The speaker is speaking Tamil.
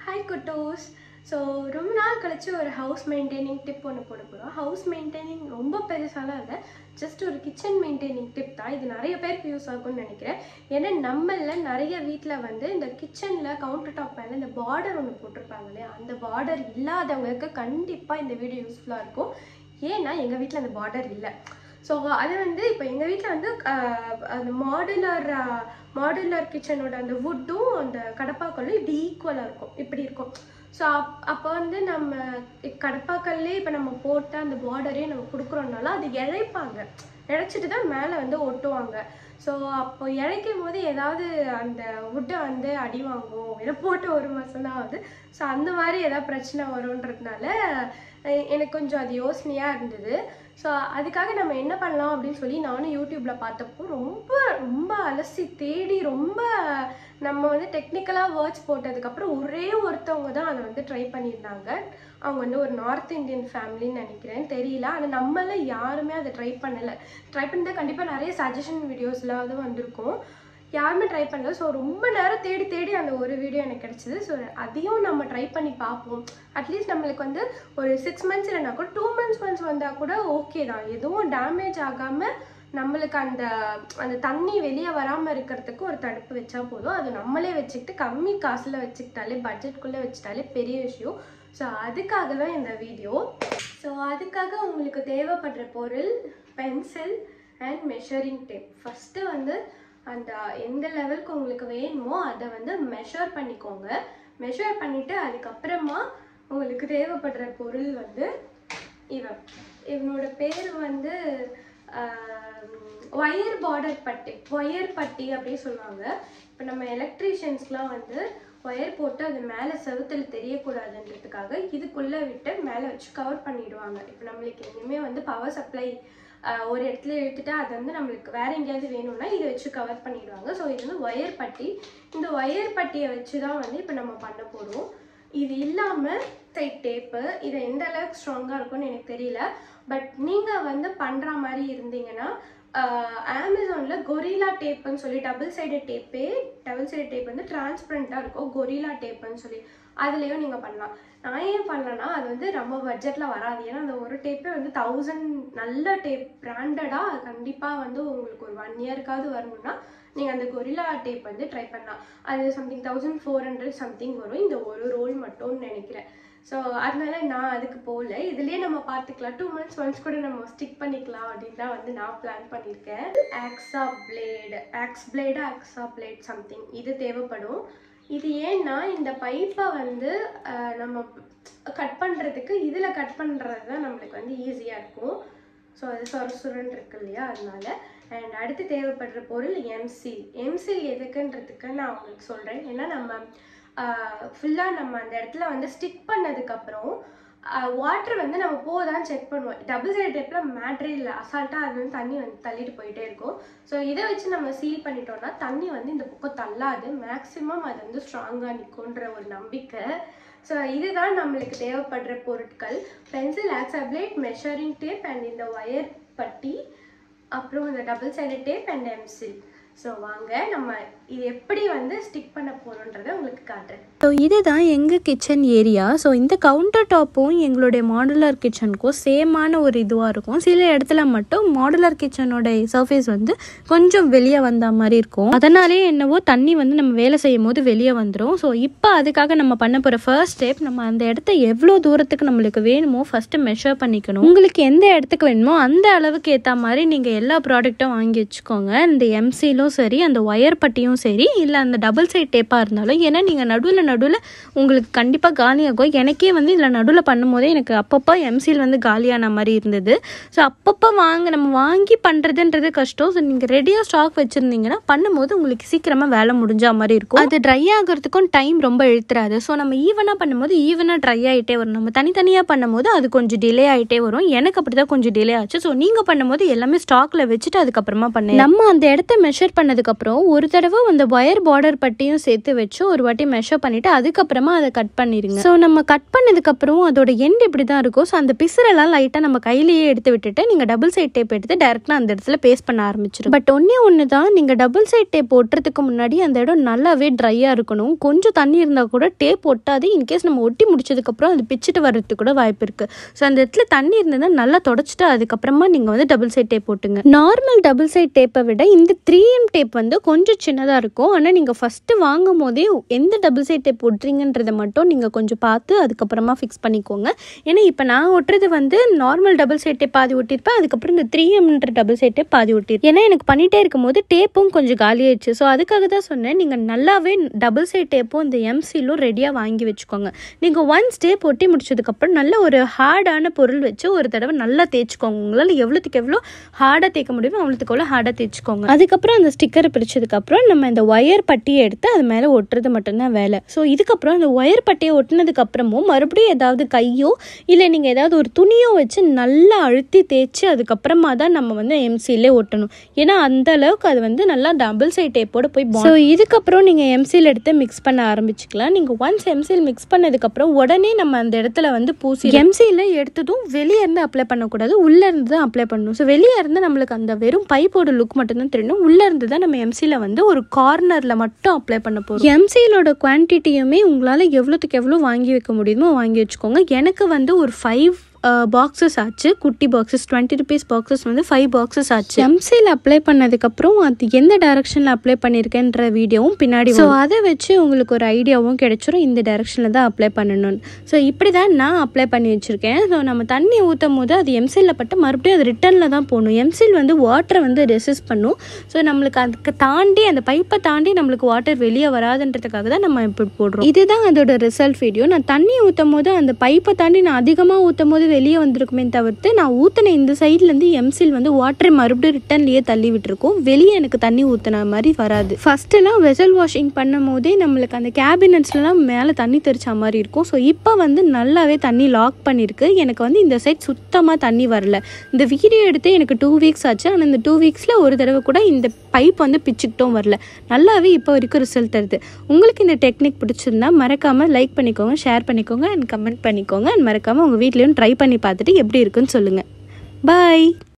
ஹாய் குட்டோஸ் ஸோ ரொம்ப நாள் கழிச்சு ஒரு ஹவுஸ் மெயின்டைனிங் டிப் ஒன்று போட போகிறோம் ஹவுஸ் மெயின்டைனிங் ரொம்ப பெருசாலாம் இல்லை ஜஸ்ட் ஒரு கிச்சன் மெயின்டைனிங் டிப் தான் இது நிறைய பேருக்கு யூஸ் ஆகும்னு நினைக்கிறேன் ஏன்னா நம்மள நிறைய வீட்டில் வந்து இந்த கிச்சனில் கவுண்டர் டாப் மேலே இந்த பார்டர் ஒன்று போட்டிருப்பாங்க இல்லையா அந்த பார்டர் இல்லாதவங்களுக்கு கண்டிப்பாக இந்த வீடியோ யூஸ்ஃபுல்லாக இருக்கும் ஏன்னா எங்கள் வீட்டில் அந்த பார்டர் இல்லை ஸோ அது வந்து இப்போ எங்கள் வீட்டில் வந்து ஆஹ், அந்த மாடுலர் மாடுலர் கிச்சனோட அந்த வுட்டும் அந்த கடப்பாக்கல்லும் இப்படி ஈக்குவலாக இருக்கும் இப்படி இருக்கும் ஸோ அப் அப்போ வந்து நம்ம கடப்பாக்கல்லே இப்போ நம்ம போட்ட அந்த பார்டரே நம்ம கொடுக்குறோம்னால அது இழைப்பாங்க இழைச்சிட்டு தான் மேலே வந்து ஒட்டுவாங்க ஸோ அப்போ இழைக்கும் போது ஏதாவது அந்த வுட்டை வந்து அடி வாங்கும் இதை போட்டு ஒரு மாதம் தான் ஆகுது ஸோ அந்த மாதிரி ஏதாவது பிரச்சனை வரும்ன்றதுனால அஹ் எனக்கு கொஞ்சம் அது யோசனையாக இருந்தது ஸோ அதுக்காக நம்ம என்ன பண்ணலாம் அப்படின்னு சொல்லி நானும் யூடியூப்பில் பார்த்தப்போ ரொம்ப ரொம்ப அலசி தேடி ரொம்ப நம்ம வந்து டெக்னிக்கலாக வேர்ட்ஸ் போட்டதுக்கப்புறம் ஒரே ஒருத்தவங்க தான் அதை வந்து ட்ரை பண்ணியிருந்தாங்க அவங்க வந்து ஒரு நார்த் இந்தியன் ஃபேமிலின்னு நினைக்கிறேன் தெரியல ஆனால் நம்மள யாருமே அதை ட்ரை பண்ணலை ட்ரை பண்ணிட்டு கண்டிப்பாக நிறைய சஜஷன் வீடியோஸ்லாம் வந்திருக்கும் யாருமே ட்ரை பண்ணல ஸோ ரொம்ப நேரம் தேடி தேடி அந்த ஒரு வீடியோ எனக்கு கிடச்சிது ஸோ அதையும் நம்ம ட்ரை பண்ணி பார்ப்போம் அட்லீஸ்ட் நம்மளுக்கு வந்து ஒரு சிக்ஸ் மந்த்ஸ் இல்லைனா கூட டூ மந்த்ஸ் ஒன்ஸ் வந்தால் கூட ஓகே தான் எதுவும் டேமேஜ் ஆகாமல் நம்மளுக்கு அந்த அந்த தண்ணி வெளியே வராமல் இருக்கிறதுக்கு ஒரு தடுப்பு வச்சா போதும் அது நம்மளே வச்சுக்கிட்டு கம்மி காசில் வச்சுக்கிட்டாலே பட்ஜெட்குள்ளே வச்சுட்டாலே பெரிய விஷயம் ஸோ அதுக்காக தான் இந்த வீடியோ ஸோ அதுக்காக உங்களுக்கு தேவைப்படுற பொருள் pencil and measuring tape first வந்து அந்த எந்த லெவலுக்கு உங்களுக்கு வேணுமோ அதை வந்து மெஷர் பண்ணிக்கோங்க மெஷர் பண்ணிவிட்டு அதுக்கப்புறமா உங்களுக்கு தேவைப்படுற பொருள் வந்து இவன் இவனோட பேர் வந்து ஒயர் பார்டர் பட்டி ஒயர் பட்டி அப்படியே சொல்லுவாங்க இப்போ நம்ம எலக்ட்ரீஷியன்ஸ்லாம் வந்து ஒயர் போட்டு அது மேலே செவுத்தில் தெரியக்கூடாதுன்றதுக்காக இதுக்குள்ளே விட்டு மேலே வச்சு கவர் பண்ணிடுவாங்க இப்போ நம்மளுக்கு எங்கேயுமே வந்து பவர் சப்ளை ஒரு இடத்துல இழுத்துட்டு அது வந்து நம்மளுக்கு வேற எங்கேயாவது வேணும்னா இதை வச்சு கவர் பண்ணிடுவாங்க ஸோ இது வந்து ஒயர் பட்டி இந்த ஒயர் பட்டியை வச்சு தான் வந்து இப்போ நம்ம பண்ண போகிறோம் இது இல்லாமல் சைட் டேப்பு இது எந்த அளவுக்கு ஸ்ட்ராங்காக இருக்கும்னு எனக்கு தெரியல பட் நீங்கள் வந்து பண்ணுற மாதிரி இருந்தீங்கன்னா அமேசானில் கொரிலா டேப்புன்னு சொல்லி டபுள் சைடு டேப்பே டபுள் சைடு டேப் வந்து டிரான்ஸ்பரண்ட்டாக இருக்கும் கொரிலா டேப்புன்னு சொல்லி அதுலேயும் நீங்கள் பண்ணலாம் நான் ஏன் பண்ணலன்னா அது வந்து நம்ம பட்ஜெட்டில் வராது ஏன்னா அந்த ஒரு டேப்பே வந்து தௌசண்ட் நல்ல டேப் பிராண்டடாக கண்டிப்பாக வந்து உங்களுக்கு ஒரு ஒன் இயர்க்காவது வரணும்னா நீங்கள் அந்த கொரிலா டேப் வந்து ட்ரை பண்ணலாம் அது something thousand four hundred something வரும் இந்த ஒரு ரோல் மட்டும்னு நினைக்கிறேன் ஸோ அதனால நான் அதுக்கு போகல இதுலேயே நம்ம பார்த்துக்கலாம் டூ மந்த்ஸ் ஒன்ஸ் கூட நம்ம ஸ்டிக் பண்ணிக்கலாம் அப்படின்னு தான் வந்து நான் பிளான் பண்ணியிருக்கேன் hacksaw blade hacksaw blade hacksaw blade something இது தேவைப்படும் இது ஏன்னா இந்த பைப்பை வந்து அஹ், நம்ம கட் பண்ணுறதுக்கு இதில் கட் பண்ணுறது தான் நம்மளுக்கு வந்து ஈஸியாக இருக்கும் ஸோ அது சொர சுரன் இருக்கு இல்லையா அதனால அண்ட் அடுத்து தேவைப்படுற பொருள் எம்சில் எம்சில் எதுக்குன்றதுக்கு நான் உங்களுக்கு சொல்கிறேன் ஏன்னா நம்ம ஃபுல்லாக நம்ம அந்த இடத்துல வந்து ஸ்டிக் பண்ணதுக்கப்புறம் வாட்டர் வந்து நம்ம போதான் செக் பண்ணுவோம் டபுள் சைடு டேப்பில் மேட்ரே இல்லை அசால்ட்டாக அது வந்து தண்ணி வந்து தள்ளிட்டு போயிட்டே இருக்கும் ஸோ இதை வச்சு நம்ம சீல் பண்ணிட்டோம்னா தண்ணி வந்து இந்த பக்கம் தள்ளாது மேக்ஸிமம் அது வந்து ஸ்ட்ராங்காக நிற்குன்ற ஒரு நம்பிக்கை ஸோ இதுதான் நம்மளுக்கு தேவைப்படுற பொருட்கள் pencil hacksaw blade measuring tape and இந்த ஒயர் பட்டி அப்புறம் இந்த double side tape and M-seal so வாங்க நம்ம இது எப்படி வந்து ஸ்டிக் பண்ண போகிறோன்றதை உங்களுக்கு காட்டுறேன் ஸோ இதுதான் எங்கள் கிச்சன் ஏரியா ஸோ இந்த கவுண்டர் டாப்பும் எங்களுடைய மாடுலர் கிச்சனுக்கும் சேமான ஒரு இதுவாக இருக்கும் சில இடத்துல மட்டும் மாடுலர் கிச்சனோட சர்ஃபேஸ் வந்து கொஞ்சம் வெளியே வந்த மாதிரி இருக்கும் அதனாலே என்னவோ தண்ணி வந்து நம்ம வேலை செய்யும் போது வெளியே வந்துடும் ஸோ இப்போ அதுக்காக நம்ம பண்ண போகிற ஃபர்ஸ்ட் ஸ்டெப் நம்ம அந்த இடத்த எவ்வளோ தூரத்துக்கு நம்மளுக்கு வேணுமோ ஃபஸ்ட்டு மெஷர் பண்ணிக்கணும் உங்களுக்கு எந்த இடத்துக்கு வேணுமோ அந்த அளவுக்கு ஏற்ற மாதிரி நீங்கள் எல்லா ப்ராடக்ட்டும் வாங்கி வச்சுக்கோங்க இந்த எம்சிலும் சரி அந்த ஒயர் பட்டியும் சரி இல்லை அந்த டபுள் சைட் டேப்பாக இருந்தாலும் ஏன்னா நீங்கள் நடுவில் நடுவில் உங்களுக்கு கண்டிப்பாக காலியாகும் எனக்கே வந்து இதில் நடுவில் பண்ணும்போதே எனக்கு அப்பப்போ எம்சில் வந்து காலியான மாதிரி இருந்தது ஸோ அப்பப்போ வாங்க நம்ம வாங்கி பண்ணுறதுன்றது கஷ்டம் ஸோ நீங்கள் ரெடியாக ஸ்டாக் வச்சுருந்தீங்கன்னா பண்ணும்போது உங்களுக்கு சீக்கிரமாக வேலை முடிஞ்ச மாதிரி இருக்கும் அது ட்ரை ஆகிறதுக்கும் டைம் ரொம்ப இழுத்துறாது ஸோ நம்ம ஈவனாக பண்ணும்போது ஈவனாக ட்ரை ஆகிட்டே வரும் நம்ம தனித்தனியாக பண்ணும்போது அது கொஞ்சம் டிலே ஆகிட்டே வரும் எனக்கு அப்படி தான் கொஞ்சம் டிலே ஆச்சு ஸோ நீங்கள் பண்ணும்போது எல்லாமே ஸ்டாக்கில் வச்சுட்டு அதுக்கப்புறமா பண்ணேன் நம்ம அந்த இடத்த மெஷர் பண்ணதுக்கப்புறம் ஒரு தடவை அந்த ஒயர் பார்டர் பட்டியும் சேர்த்து வச்சு ஒரு வாட்டி மெஷர் பண்ணிவிட்டு அதுக்கப்புறமா அதை கட் பண்ணிடுங்க ஸோ நம்ம கட் பண்ணதுக்கப்புறம் அதோட எண்ட் இப்படி தான் இருக்கும் ஸோ அந்த பிசுரெல்லாம் லைட்டாக நம்ம கையிலேயே எடுத்து விட்டுட்டு நீங்கள் டபுள் சைட் டேப் எடுத்து டேரெக்டாக அந்த இடத்துல பேஸ்ட் பண்ண ஆரம்பிச்சிடும் பட் ஒன்றே ஒன்று தான் நீங்கள் டபுள் சைட் டேப் ஒட்டுறதுக்கு முன்னாடி அந்த இடம் நல்லாவே ட்ரையாக இருக்கணும் கொஞ்சம் தண்ணி இருந்தால் கூட டேப் ஒட்டாது இன்கேஸ் நம்ம ஒட்டி முடிச்சதுக்கப்புறம் அது பிச்சுட்டு வர்றதுக்கு கூட வாய்ப்பு இருக்குது ஸோ அந்த இடத்துல தண்ணி இருந்ததுன்னா நல்லா தொடச்சிட்டு அதுக்கப்புறமா நீங்கள் வந்து டபுள் சைட் டேப் போட்டுங்க நார்மல் டபுள் சைட் டேப்பை விட இந்த த்ரீ எம் டேப் வந்து கொஞ்சம் சின்னதாக இருக்கும் ஆனால் நீங்கள் ஃபஸ்ட்டு வாங்கும் போதே எந்த டபுள் சைட் டேப் ஒட்டுறீங்கன்றதை மட்டும் நீங்கள் கொஞ்சம் பார்த்து அதுக்கப்புறமா ஃபிக்ஸ் பண்ணிக்கோங்க ஏன்னா இப்போ நான் ஒட்டுறது வந்து நார்மல் டபுள் சைட் டேப் பாதி ஒட்டியிருப்பேன் அதுக்கப்புறம் இந்த த்ரீ எம்ன்ற டபுள் சைட் டேப் பாதி ஒட்டியிருப்பேன் ஏன்னா எனக்கு பண்ணிகிட்டே இருக்கும்போது டேப்பும் கொஞ்சம் காலியாயிடுச்சு ஸோ அதுக்காக தான் சொன்னேன் நீங்கள் நல்லாவே டபுள் சைட் டேப்பும் இந்த எம்சிலும் ரெடியாக வாங்கி வச்சுக்கோங்க நீங்கள் ஒன்ஸ் டேப் ஒட்டி முடிச்சதுக்கப்புறம் நல்ல ஒரு ஹார்டான பொருள் வச்சு ஒரு தடவை நல்லா தேய்ச்சிக்கோங்க உங்களால் எவ்வளோத்துக்கு எவ்வளோ ஹார்டாக தேய்க்க முடியுமோ அவ்வளோத்துக்கு எவ்வளோ ஹார்டாக தேய்ச்சிக்கோங்க அதுக்கப்புறம் அந்த ஸ்டிக்கரை பிரிச்சதுக்கப்புறம் நம்ம இந்த ஒயர் பட்டியை எடுத்து அது மேலே ஒட்டுறது மட்டும்தான் வேலை ஸோ இதுக்கப்புறம் அந்த ஒயர் பட்டியை ஒட்டினதுக்கு அப்புறமும் மறுபடியும் ஏதாவது கையோ இல்லை நீங்கள் ஏதாவது ஒரு துணியோ வச்சு நல்லா அழுத்தி தேய்ச்சி அதுக்கப்புறமா தான் நம்ம வந்து எம்சிலே ஒட்டணும் ஏன்னா அந்த அளவுக்கு அது வந்து நல்லா டபுள் சைட் டேப்போட போய் ஸோ இதுக்கப்புறம் நீங்கள் எம்சில் எடுத்து மிக்ஸ் பண்ண ஆரம்பிச்சுக்கலாம் நீங்கள் ஒன்ஸ் எம்சில் மிக்ஸ் பண்ணதுக்கப்புறம் உடனே நம்ம அந்த இடத்துல வந்து பூசி எம்சியில் எடுத்ததும் வெளியே இருந்து அப்ளை பண்ணக்கூடாது உள்ளே இருந்து தான் அப்ளை பண்ணணும் ஸோ வெளியே இருந்து நம்மளுக்கு அந்த வெறும் பைப்போட லுக் மட்டும்தான் தெரியணும் உள்ளே இருந்து தான் நம்ம எம்சியில் வந்து ஒரு கார்னரில் மட்டும் அப்ளை பண்ண போகிறோம் எம்சியிலோட குவான்டிட்டியுமே உங்களால் எவ்வளோத்துக்கு எவ்வளோ வாங்கி வைக்க முடியுமோ வாங்கி வச்சுக்கோங்க எனக்கு வந்து ஒரு ஃபைவ் பாக்ஸஸ் ஆச்சு குட்டி பாக்ஸஸ் டுவெண்ட்டி ருபீஸ் பாக்ஸஸ் வந்து ஃபைவ் பாக்ஸஸ் ஆச்சு எம்சியில் அப்ளை பண்ணதுக்கப்புறம் அது எந்த டைரக்ஷனில் அப்ளை பண்ணியிருக்கேன்ற வீடியோவும் பின்னாடி ஸோ அதை வச்சு உங்களுக்கு ஒரு ஐடியாவும் கிடைச்சிரும் இந்த டைரக்ஷனில் தான் அப்ளை பண்ணணும்னு ஸோ இப்படி தான் நான் அப்ளை பண்ணி வச்சுருக்கேன் ஸோ நம்ம தண்ணி ஊற்றும் போது அது எம்சியில் பட்டு மறுபடியும் அது ரிட்டர்னில் தான் போகணும் எம்சில் வந்து வாட்டரை வந்து ரெசிஸ்ட் பண்ணும் ஸோ நம்மளுக்கு அதுக்கு தாண்டி அந்த பைப்பை தாண்டி நம்மளுக்கு வாட்டர் வெளியே வராதுன்றதுக்காக தான் நம்ம இப்படி போடுறோம் இதுதான் அதோட ரிசல்ட் வீடியோ நான் தண்ணி ஊற்றும் போது அந்த பைப்பை தாண்டி நான் அதிகமாக ஊற்றும் போது வெளியே வந்திருக்குமே தவிர்த்து நான் ஊற்றின இந்த சைட்லேருந்து எம்சில் வந்து வாட்டரை மறுபடியும் ரிட்டர்ன்லேயே தள்ளி விட்டுருக்கோம் வெளியே எனக்கு தண்ணி ஊற்றின மாதிரி வராது ஃபஸ்ட்டுலாம் வெசல் வாஷிங் பண்ணும் போதே நம்மளுக்கு அந்த கேபினட்ஸ்லாம் மேலே தண்ணி தெளிச்ச மாதிரி இருக்கும் ஸோ இப்போ வந்து நல்லாவே தண்ணி லாக் பண்ணியிருக்கு எனக்கு வந்து இந்த சைட் சுத்தமாக தண்ணி வரல இந்த வீடியோ எடுத்து எனக்கு டூ வீக்ஸ் ஆச்சு ஆனால் இந்த டூ வீக்ஸில் ஒரு தடவை கூட இந்த பைப் வந்து பிச்சுக்கிட்டும் வரல நல்லாவே இப்போ வரைக்கும் ரிசல்ட் தருது உங்களுக்கு இந்த டெக்னிக் பிடிச்சிருந்தா மறக்காமல் லைக் பண்ணிக்கோங்க ஷேர் பண்ணிக்கோங்க அண்ட் கமெண்ட் பண்ணிக்கோங்க அண்ட் மறக்காமல் உங்கள் வீட்லேயும் ட்ரை பண்ணி பார்த்துட்டு எப்படி இருக்குன்னு சொல்லுங்கள் பாய்